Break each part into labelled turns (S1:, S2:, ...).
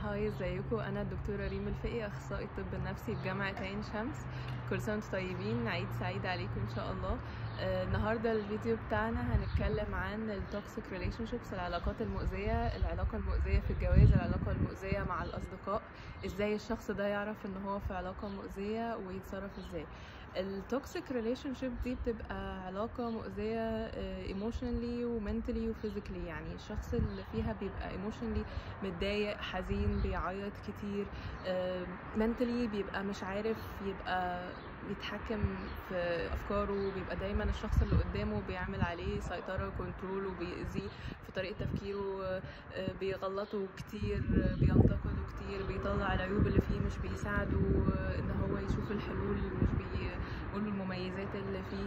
S1: هاي ازيكم انا الدكتوره ريم الفقي اخصائي الطب النفسي في جامعه عين شمس كل سنه وانتم طيبين عيد سعيد عليكم ان شاء الله آه، النهارده الفيديو بتاعنا هنتكلم عن التوكسيك ريليشن شيبس العلاقات المؤذيه العلاقه المؤذيه في الجواز العلاقه المؤذيه مع الاصدقاء ازاي الشخص ده يعرف ان هو في علاقه مؤذيه ويتصرف ازاي التوكسيك ريليشن شيب دي بتبقى علاقة مؤذية ايموشنلي ومنتلي وفيزيكلي يعني الشخص اللي فيها بيبقى ايموشنلي متضايق حزين بيعيط كتير منتلي بيبقى مش عارف يبقى يتحكم في افكاره بيبقى دايما الشخص اللي قدامه بيعمل عليه سيطره وكنترول وبيأذيه في طريقه تفكيره بيغلطه كتير بينتقده كتير بيطلع العيوب اللي فيه مش بيساعده ان هو يشوف الحلول مش بيقول المميزات اللي فيه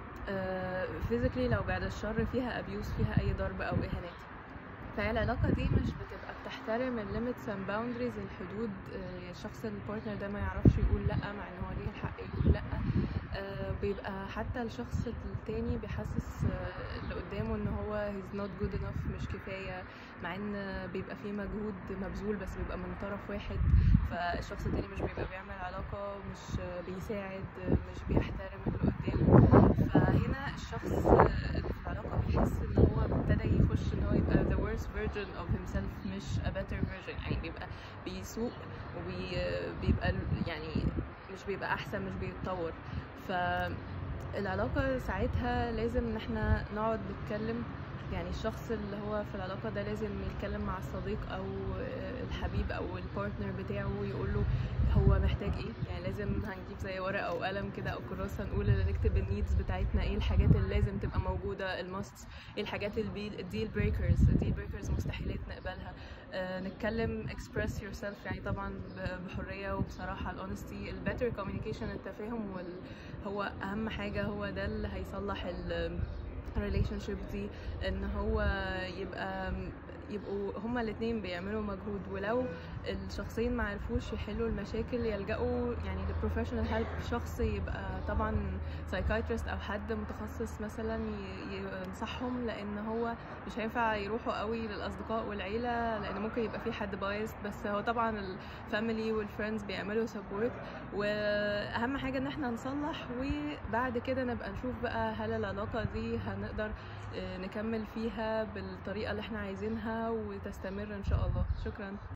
S1: فيزيكلي لو بعد الشر فيها ابيوز فيها اي ضرب او اهانات فهي العلاقه دي مش بتبقى بتحترم الليميتس اند باوندريز الحدود الشخص البارتنر ده ما يعرفش يقول لا مع ان هو ليه الحق يقول لا بيبقى حتى الشخص التاني بيحسس اللي قدامه ان هو he's not good enough مش كفاية مع ان بيبقى فيه مجهود مبذول بس بيبقى من طرف واحد فالشخص التاني مش بيبقى بيعمل علاقة مش بيساعد مش بيحترم اللي قدامه فهنا الشخص اللي في العلاقة بيحس ان هو ابتدى يخش ان هو يبقى the worst version of himself مش a better version يعني بيبقى بيسوق وبيبقى يعني مش بيبقى احسن مش بيتطور فالعلاقة ساعتها لازم ان احنا نقعد نتكلم يعني الشخص اللي هو في العلاقة ده لازم يتكلم مع الصديق او الحبيب او البارتنر بتاعه ويقول له هو محتاج ايه يعني لازم هنجيب زي ورقة او قلم كده او كراسة نقول نكتب النيدز بتاعتنا ايه الحاجات اللي لازم تبقى موجودة الماست ايه الحاجات الديل بريكرز الديل بريكرز مستحيلات نقبلها آه نتكلم express yourself يعني طبعا بحرية وبصراحة الاونستي البيتر كوميونيكيشن التفاهم وال هو اهم حاجة هو ده اللي هيصلح ال ريليشن شيب دي ان هو يبقى يبقوا هما الاتنين بيعملوا مجهود ولو الشخصين ما عرفوش يحلوا المشاكل يلجأوا يعني لبروفيشنال هيلب شخص يبقى طبعا سايكايترست او حد متخصص مثلا ينصحهم لان هو مش هينفع يروحوا قوي للاصدقاء والعيله لان ممكن يبقى في حد بايظ بس هو طبعا الفاميلي والفريندز بيعملوا سبورت واهم حاجه ان احنا نصلح وبعد كده نبقى نشوف بقى هل العلاقه دي هنقدر نكمل فيها بالطريقه اللي احنا عايزينها وتستمر ان شاء الله شكرا